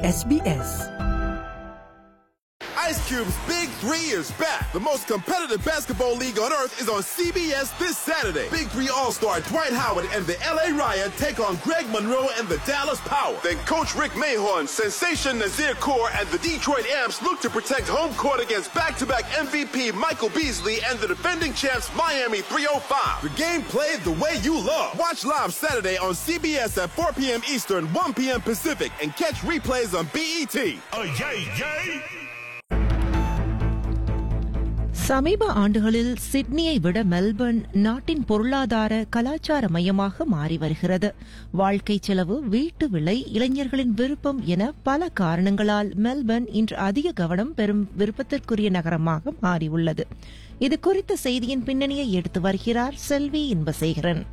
SBS Ice Cube's Big Three is back. The most competitive basketball league on earth is on CBS this Saturday. Big Three All-Star Dwight Howard and the LA Riot take on Greg Monroe and the Dallas Power. Then Coach Rick Mahorn, Sensation Nazir Kaur, and the Detroit Amps look to protect home court against back-to-back MVP Michael Beasley and the defending champs Miami 305. The game played the way you love. Watch live Saturday on CBS at 4 p.m. Eastern, 1 p.m. Pacific, and catch replays on BET. Oh, yay, yay! சமீப ஆண்டுகளில் சிட்னியை விட Melbourne நாட்டின் பொருளாதார கலாச்சார மையமாக மாறி வருகிறது வாழ்க்கை செலவு வீட்டு விலை இளைஞர்களின் விருப்பம் என பல காரணங்களால் மெல்பர்ன் இன்று அதிக கவனம் பெறும் விருப்பத்திற்குரிய நகரமாக மாறியுள்ளது இது குறித்த செய்தியின் பின்னணியை எடுத்து வருகிறார் செல்வி இன்பசேகரன்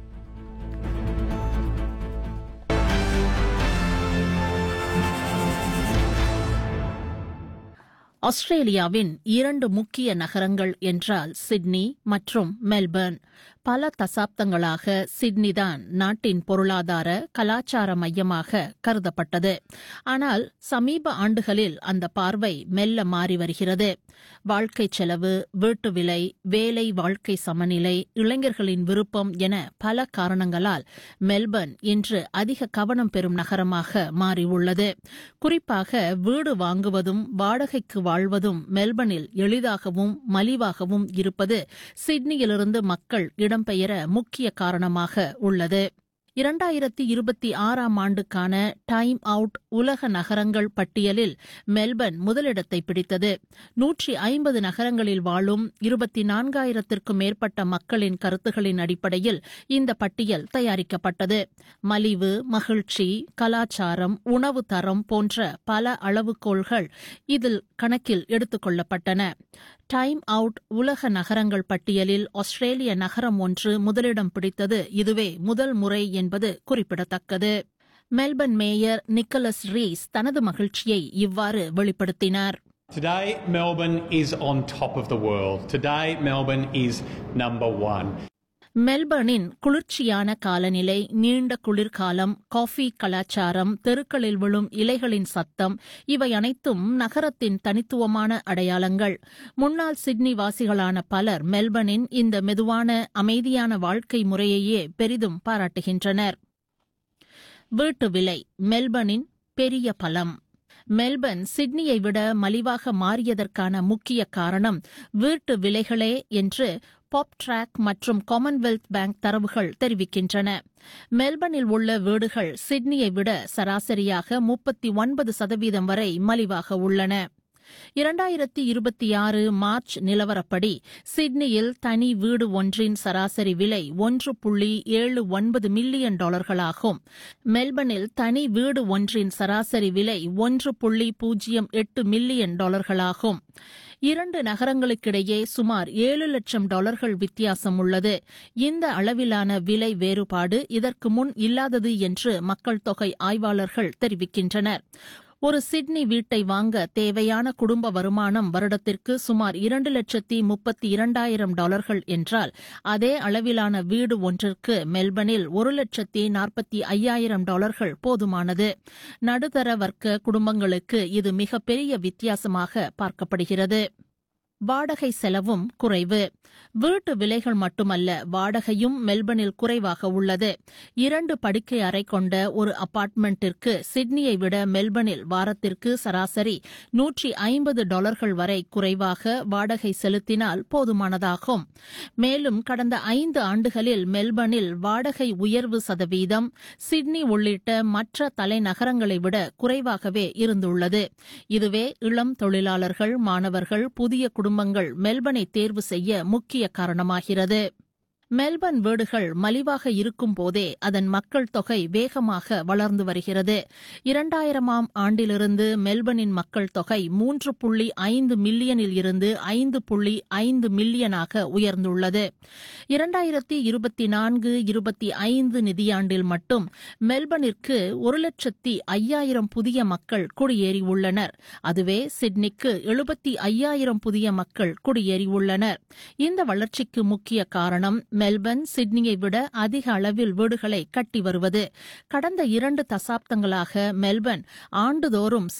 ஆஸ்திரேலியாவின் இரண்டு முக்கிய நகரங்கள் என்றால் சிட்னி மற்றும் மெல்பர்ன் பல தசாப்தங்களாக சிட்னிதான் நாட்டின் பொருளாதார கலாச்சார மையமாக கருதப்பட்டது ஆனால் சமீப ஆண்டுகளில் அந்த பார்வை மெல்ல மாறி வருகிறது வாழ்க்கை செலவு வீட்டு விலை வேலை வாழ்க்கை சமநிலை இளைஞர்களின் விருப்பம் என பல காரணங்களால் மெல்பர்ன் இன்று அதிக கவனம் பெறும் நகரமாக மாறியுள்ளது குறிப்பாக வீடு வாங்குவதும் வாடகைக்கு வாழ்வதும் மெல்பர்னில் எளிதாகவும் மலிவாகவும் இருப்பது சிட்னியிலிருந்து மக்கள் இடம்பெயர முக்கிய காரணமாக உள்ளது இரண்டாயிரத்தி இருபத்தி ஆறாம் ஆண்டுக்கான டைம் அவுட் உலக நகரங்கள் பட்டியலில் மெல்பர்ன் முதலிடத்தை பிடித்தது நூற்றி ஐம்பது நகரங்களில் வாழும் இருபத்தி நான்காயிரத்திற்கும் மேற்பட்ட மக்களின் கருத்துகளின் அடிப்படையில் இந்த பட்டியல் தயாரிக்கப்பட்டது மலிவு மகிழ்ச்சி கலாச்சாரம் உணவு தரம் போன்ற பல அளவுகோல்கள் இதில் கணக்கில் எடுத்துக் கொள்ளப்பட்டன டைம் அவுட் உலக நகரங்கள் பட்டியலில் ஆஸ்திரேலிய நகரம் ஒன்று முதலிடம் பிடித்தது இதுவே முதல் முறை என்பது குறிப்பிடத்தக்கது மெல்பர்ன் மேயர் நிக்கலஸ் ரீஸ் தனது மகிழ்ச்சியை இவ்வாறு வெளிப்படுத்தினார் Today, Melbourne is on top of the world. Today, Melbourne is number one. மெல்பர்னின் குளிர்ச்சியான காலநிலை நீண்ட குளிர்காலம் காஃபி கலாச்சாரம் தெருக்களில் விழும் இலைகளின் சத்தம் இவை அனைத்தும் நகரத்தின் தனித்துவமான அடையாளங்கள் முன்னாள் சிட்னி வாசிகளான பலர் மெல்பர்னின் இந்த மெதுவான அமைதியான வாழ்க்கை முறையையே பெரிதும் பாராட்டுகின்றனர் வீட்டு விலை மெல்பர்னின் பெரிய பலம் மெல்பர்ன் சிட்னியை விட மலிவாக மாறியதற்கான முக்கிய காரணம் வீட்டு விலைகளே என்று பாப் ட்ராக் மற்றும் காமன்வெல்த் பேங்க் தரவுகள் தெரிவிக்கின்றன மெல்பர்னில் உள்ள வீடுகள் சிட்னியை விட சராசரியாக முப்பத்தி ஒன்பது சதவீதம் வரை மலிவாக உள்ளன இரண்டாயிரத்தி இருபத்தி ஆறு மார்ச் நிலவரப்படி சிட்னியில் தனி வீடு ஒன்றின் சராசரி விலை ஒன்று புள்ளி ஏழு ஒன்பது மில்லியன் டாலர்களாகும் மெல்பர்னில் தனி வீடு ஒன்றின் சராசரி விலை ஒன்று புள்ளி பூஜ்ஜியம் எட்டு மில்லியன் டாலர்களாகும் இரண்டு நகரங்களுக்கிடையே சுமார் ஏழு லட்சம் டாலர்கள் வித்தியாசம் உள்ளது இந்த அளவிலான விலை வேறுபாடு இதற்கு முன் இல்லாதது என்று மக்கள் தொகை ஆய்வாளர்கள் தெரிவிக்கின்றனர் ஒரு சிட்னி வீட்டை வாங்க தேவையான குடும்ப வருமானம் வருடத்திற்கு சுமார் இரண்டு லட்சத்தி முப்பத்தி இரண்டாயிரம் டாலர்கள் என்றால் அதே அளவிலான வீடு ஒன்றிற்கு மெல்பர்னில் ஒரு லட்சத்தி நாற்பத்தி ஐயாயிரம் டாலர்கள் போதுமானது நடுத்தர வர்க்க குடும்பங்களுக்கு இது மிகப்பெரிய வித்தியாசமாக பார்க்கப்படுகிறது வாடகை செலவும் குறைவு வீட்டு விலைகள் மட்டுமல்ல வாடகையும் மெல்பர்னில் குறைவாக உள்ளது இரண்டு படுக்கை அறை கொண்ட ஒரு அபார்ட்மெண்டிற்கு சிட்னியை விட மெல்பர்னில் வாரத்திற்கு சராசரி நூற்றி ஐம்பது டாலர்கள் வரை குறைவாக வாடகை செலுத்தினால் போதுமானதாகும் மேலும் கடந்த ஐந்து ஆண்டுகளில் மெல்பர்னில் வாடகை உயர்வு சதவீதம் சிட்னி உள்ளிட்ட மற்ற தலைநகரங்களை விட குறைவாகவே இருந்துள்ளது இதுவே இளம் தொழிலாளர்கள் மாணவர்கள் புதிய குடும்பங்கள் மெல்பர்னை தேர்வு செய்ய முக்கிய காரணமாகிறது மெல்பர்ன் வீடுகள் மலிவாக இருக்கும் போதே அதன் மக்கள் தொகை வேகமாக வளர்ந்து வருகிறது இரண்டாயிரமாம் ஆண்டிலிருந்து மெல்பர்னின் மக்கள் தொகை மூன்று புள்ளி ஐந்து மில்லியனில் இருந்து ஐந்து புள்ளி ஐந்து மில்லியனாக உயர்ந்துள்ளது இரண்டாயிரத்தி இருபத்தி நான்கு இருபத்தி ஐந்து நிதியாண்டில் மட்டும் மெல்பர்னிற்கு ஒரு லட்சத்தி ஐயாயிரம் புதிய மக்கள் குடியேறியுள்ளனர் அதுவே சிட்னிக்கு எழுபத்தி ஐயாயிரம் புதிய மக்கள் குடியேறியுள்ளனர் இந்த வளர்ச்சிக்கு முக்கிய காரணம் மெல்பர்ன் சிட்னியை விட அதிக அளவில் வீடுகளை கட்டி வருவது கடந்த இரண்டு தசாப்தங்களாக மெல்பர்ன் ஆண்டுதோறும்